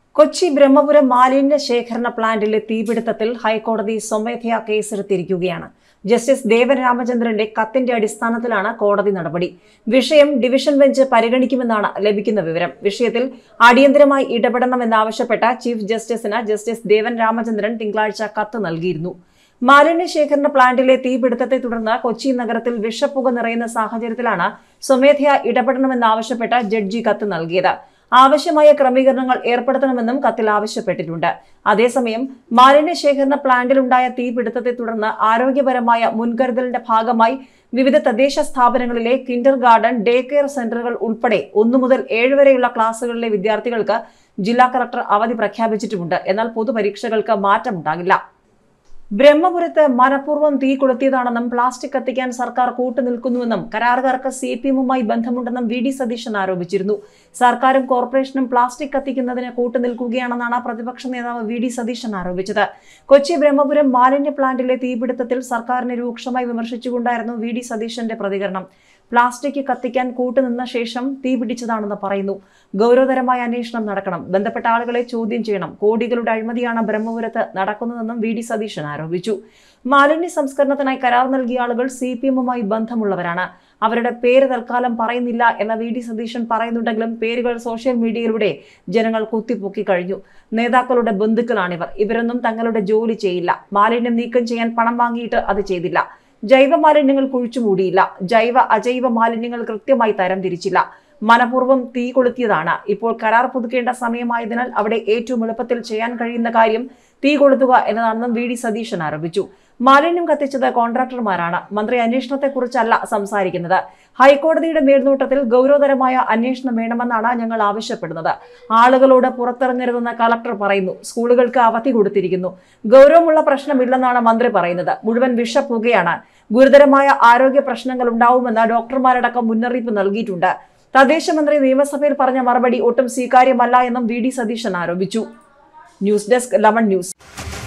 കൊച്ചി ബ്രഹ്മപുരം മാലിന്യ ശേഖരണ പ്ലാന്റിലെ തീപിടുത്തത്തിൽ ഹൈക്കോടതി സ്വമേധയാ കേസെടുത്തിരിക്കുകയാണ് ജസ്റ്റിസ് ദേവൻ രാമചന്ദ്രന്റെ കത്തിന്റെ അടിസ്ഥാനത്തിലാണ് കോടതി നടപടി വിഷയം ഡിവിഷൻ ബെഞ്ച് പരിഗണിക്കുമെന്നാണ് ലഭിക്കുന്ന വിവരം വിഷയത്തിൽ അടിയന്തരമായി ഇടപെടണമെന്നാവശ്യപ്പെട്ട ചീഫ് ജസ്റ്റിസിന് ജസ്റ്റിസ് ദേവൻ രാമചന്ദ്രൻ തിങ്കളാഴ്ച കത്ത് നൽകിയിരുന്നു മാലിന്യ ശേഖരണ പ്ലാന്റിലെ തീപിടുത്തത്തെ തുടർന്ന് കൊച്ചി നഗരത്തിൽ വിഷപ്പുക നിറയുന്ന സാഹചര്യത്തിലാണ് സ്വമേധയാ ഇടപെടണമെന്നാവശ്യപ്പെട്ട ജഡ്ജി കത്ത് നൽകിയത് ആവശ്യമായ ക്രമീകരണങ്ങൾ ഏർപ്പെടുത്തണമെന്നും കത്തിൽ ആവശ്യപ്പെട്ടിട്ടുണ്ട് അതേസമയം മാലിന്യ ശേഖരണ പ്ലാന്റിലുണ്ടായ തീപിടുത്തത്തെ തുടർന്ന് ആരോഗ്യപരമായ മുൻകരുതലിന്റെ ഭാഗമായി വിവിധ തദ്ദേശ സ്ഥാപനങ്ങളിലെ കിൻഡർ ഗാർഡൻ ഡേ കെയർ സെന്ററുകൾ ഉൾപ്പെടെ ഒന്നു മുതൽ ഏഴ് വരെയുള്ള ക്ലാസുകളിലെ വിദ്യാർത്ഥികൾക്ക് ജില്ലാ കളക്ടർ അവധി പ്രഖ്യാപിച്ചിട്ടുമുണ്ട് എന്നാൽ പൊതുപരീക്ഷകൾക്ക് മാറ്റമുണ്ടാകില്ല ബ്രഹ്മപുരത്ത് മനഃപൂർവ്വം തീ കൊളുത്തിയതാണെന്നും പ്ലാസ്റ്റിക് കത്തിക്കാൻ സർക്കാർ കൂട്ടുനിൽക്കുന്നുവെന്നും കരാറുകാർക്ക് സി പി എമ്മുമായി ബന്ധമുണ്ടെന്നും വി ഡി സതീശൻ ആരോപിച്ചിരുന്നു സർക്കാരും കോർപ്പറേഷനും പ്ലാസ്റ്റിക് കത്തിക്കുന്നതിന് കൂട്ടുനിൽക്കുകയാണെന്നാണ് പ്രതിപക്ഷ നേതാവ് വി ഡി സതീശൻ ആരോപിച്ചത് കൊച്ചി ബ്രഹ്മപുരം മാലിന്യ പ്ലാന്റിലെ തീപിടുത്തത്തിൽ സർക്കാരിനെ രൂക്ഷമായി വിമർശിച്ചുകൊണ്ടായിരുന്നു വി ഡി സതീശന്റെ പ്രതികരണം പ്ലാസ്റ്റിക് കത്തിക്കാൻ കൂട്ടുനിന്ന ശേഷം തീ പിടിച്ചതാണെന്ന് പറയുന്നു ഗൗരവതരമായ അന്വേഷണം നടക്കണം ബന്ധപ്പെട്ട ആളുകളെ ചോദ്യം ചെയ്യണം കോടികളുടെ അഴിമതിയാണ് ബ്രഹ്മപുരത്ത് നടക്കുന്നതെന്നും വി ഡി സതീശൻ ആരോപിച്ചു മാലിന്യ സംസ്കരണത്തിനായി കരാർ നൽകിയ ആളുകൾ സി പി എമ്മുമായി ബന്ധമുള്ളവരാണ് അവരുടെ പേര് തൽക്കാലം പറയുന്നില്ല എന്ന വി ഡി സതീശൻ പറയുന്നുണ്ടെങ്കിലും പേരുകൾ സോഷ്യൽ മീഡിയയിലൂടെ ജനങ്ങൾ കുത്തിപ്പൊക്കി കഴിഞ്ഞു നേതാക്കളുടെ ബന്ധുക്കളാണിവർ ഇവരൊന്നും തങ്ങളുടെ ജോലി ചെയ്യില്ല മാലിന്യം നീക്കം ചെയ്യാൻ പണം വാങ്ങിയിട്ട് അത് ചെയ്തില്ല ജൈവ മാലിന്യങ്ങൾ കുഴിച്ചുമൂടിയില്ല ജൈവ അജൈവ മാലിന്യങ്ങൾ കൃത്യമായി തരംതിരിച്ചില്ല മനഃപൂർവ്വം തീ കൊളുത്തിയതാണ് ഇപ്പോൾ കരാർ പുതുക്കേണ്ട സമയമായതിനാൽ അവിടെ ഏറ്റവും എളുപ്പത്തിൽ ചെയ്യാൻ കഴിയുന്ന കാര്യം തീ കൊളുത്തുക എന്നതാണെന്നും വി ഡി സതീശൻ ആരോപിച്ചു മാലിന്യം കത്തിച്ചത് കോൺട്രാക്ടർമാരാണ് മന്ത്രി അന്വേഷണത്തെക്കുറിച്ചല്ല സംസാരിക്കുന്നത് ഹൈക്കോടതിയുടെ മേൽനോട്ടത്തിൽ ഗൗരവതരമായ അന്വേഷണം വേണമെന്നാണ് ഞങ്ങൾ ആവശ്യപ്പെടുന്നത് ആളുകളോട് പുറത്തിറങ്ങരുതെന്ന് കളക്ടർ പറയുന്നു സ്കൂളുകൾക്ക് അവധി കൊടുത്തിരിക്കുന്നു ഗൗരവമുള്ള പ്രശ്നമില്ലെന്നാണ് മന്ത്രി പറയുന്നത് മുഴുവൻ വിഷപ്പുകയാണ് ഗുരുതരമായ ആരോഗ്യ പ്രശ്നങ്ങൾ ഉണ്ടാവുമെന്ന് ഡോക്ടർമാരടക്കം മുന്നറിയിപ്പ് നൽകിയിട്ടുണ്ട് തദ്ദേശ മന്ത്രി നിയമസഭയിൽ പറഞ്ഞ മറുപടി ഒട്ടും സ്വീകാര്യമല്ല എന്നും വി ഡി സതീശൻ ആരോപിച്ചു ന്യൂസ് ഡെസ്ക് ലവൺ ന്യൂസ്